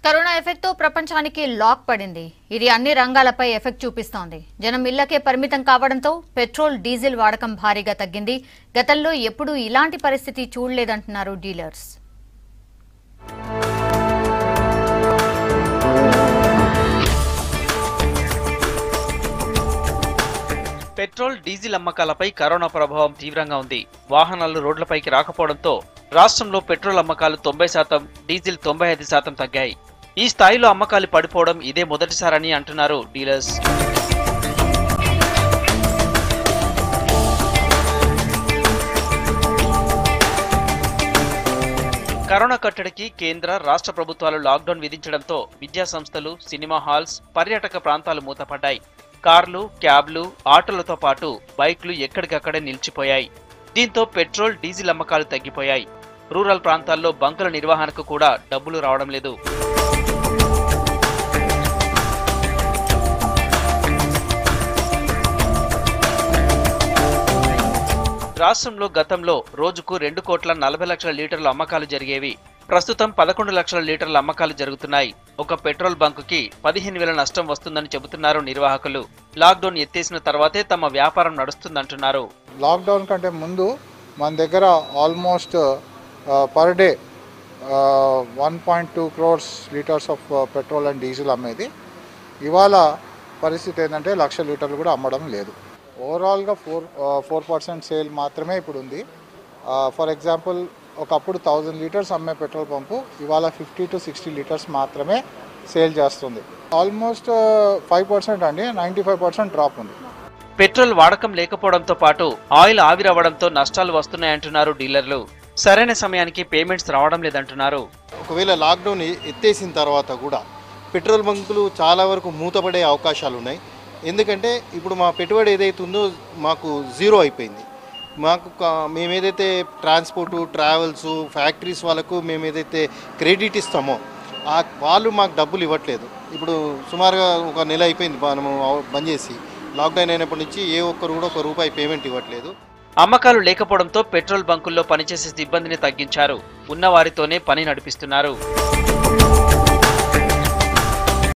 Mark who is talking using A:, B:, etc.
A: corona effect తో ప్రపంచానికి lock పడింది ఇది అన్ని రంగాలపై ఎఫెక్ట్ చూపిస్తోంది జనం ఇళ్లకే పరిమితం కావడంతో పెట్రోల్ డీజిల్ వాడకం భారీగా తగ్గింది గతంలో ఎప్పుడూ ఇలాంటి పరిస్థితి చూడలేదంటున్నారు డీలర్స్
B: పెట్రోల్ డీజిల్ అమ్మకాలపై కరోనా ప్రభావం తీవ్రంగా ఉంది వాహనాలు రోడ్లపైకి రాకపోవడంతో రాష్ట్రంలో పెట్రోల్ అమ్మకాలు తొంభై శాతం డీజిల్ తొంభై ఐదు శాతం తగ్గాయి ఈ స్థాయిలో అమ్మకాలు పడిపోవడం ఇదే మొదటిసారని అంటున్నారు డీలర్స్ కరోనా కట్టడికి కేంద్ర రాష్ట్ర ప్రభుత్వాలు లాక్డౌన్ విధించడంతో విద్యా సంస్థలు సినిమా హాల్స్ పర్యాటక ప్రాంతాలు మూతపడ్డాయి కార్లు క్యాబ్లు ఆటోలతో పాటు బైక్లు ఎక్కడికక్కడే నిలిచిపోయాయి దీంతో పెట్రోల్ డీజిల్ అమ్మకాలు తగ్గిపోయాయి రూరల్ ప్రాంతాల్లో బంకుల నిర్వహణకు కూడా డబ్బులు రావడం లేదు రాష్ట్రంలో గతంలో రోజుకు రెండు కోట్ల నలభై లక్షల లీటర్ల అమ్మకాలు జరిగేవి ప్రస్తుతం పదకొండు లక్షల లీటర్ల అమ్మకాలు జరుగుతున్నాయి ఒక పెట్రోల్ బంకుకి పదిహేను వేల నష్టం వస్తుందని చెబుతున్నారు నిర్వాహకులు లాక్డౌన్ ఎత్తేసిన తర్వాతే తమ వ్యాపారం నడుస్తుందంటున్నారు
C: లాక్డౌన్ కంటే ముందు మన దగ్గర almost per day one point two crores litres of petrol and diesel అమ్మేది ఇవాళ పరిస్థితి ఏంటంటే లక్ష లీటర్లు కూడా అమ్మడం లేదు ఓవరాల్గా ఫోర్ ఫోర్ పర్సెంట్ సేల్ మాత్రమే ఇప్పుడు ఉంది ఫర్ ఎగ్జాంపుల్ ఒకప్పుడు థౌజండ్ లీటర్స్ అమ్మే పెట్రోల్ పంపు ఇవాళ ఫిఫ్టీ టు సిక్స్టీ లీటర్స్ మాత్రమే సేల్ చేస్తుంది ఆల్మోస్ట్ ఫైవ్ పర్సెంట్ అండి నైంటీ ఫైవ్ పర్సెంట్ డ్రాప్ ఉంది
B: పెట్రోల్ వాడకం లేకపోవడంతో పాటు ఆయిల్ ఆవిరవ్వడంతో నష్టాలు వస్తున్నాయంటున్నారు డీలర్లు సరైన సమయానికి పేమెంట్స్ రావడం లేదంటున్నారు
D: ఒకవేళ లాక్డౌన్ ఎ- ఎత్తేసిన తర్వాత కూడా పెట్రోల్ బంకులు చాలా వరకు మూతపడే అవకాశాలు ఉన్నాయి ఎందుకంటే ఇప్పుడు మా పెట్టుబడి ఏదైతే ఉందో మాకు జీరో అయిపోయింది మాకు కా- మేము ఏదైతే ట్రాన్స్పోర్టు ట్రావెల్స్ ఫ్యాక్టరీస్ వాళ్ళకు మేము ఏదైతే క్రెడిట్ ఇస్తామో ఆ వాళ్ళు మాకు డబ్బులు ఇవ్వట్లేదు ఇప్పుడు సుమారుగా ఒక నెల అయిపోయింది మనము అవ- బంద్ చేసి లాక్డౌన్ అయినప్పటి నుంచి ఏ ఒక్కరు కూడా ఒక రూపాయి పేమెంట్ ఇవ్వట్లేదు
B: అమ్మకాలు లేకపోవడంతో పెట్రోల్ బంకుల్లో పనిచేసే సిబ్బందిని తగ్గించారు ఉన్నవారితోనే పని నడిపిస్తున్నారు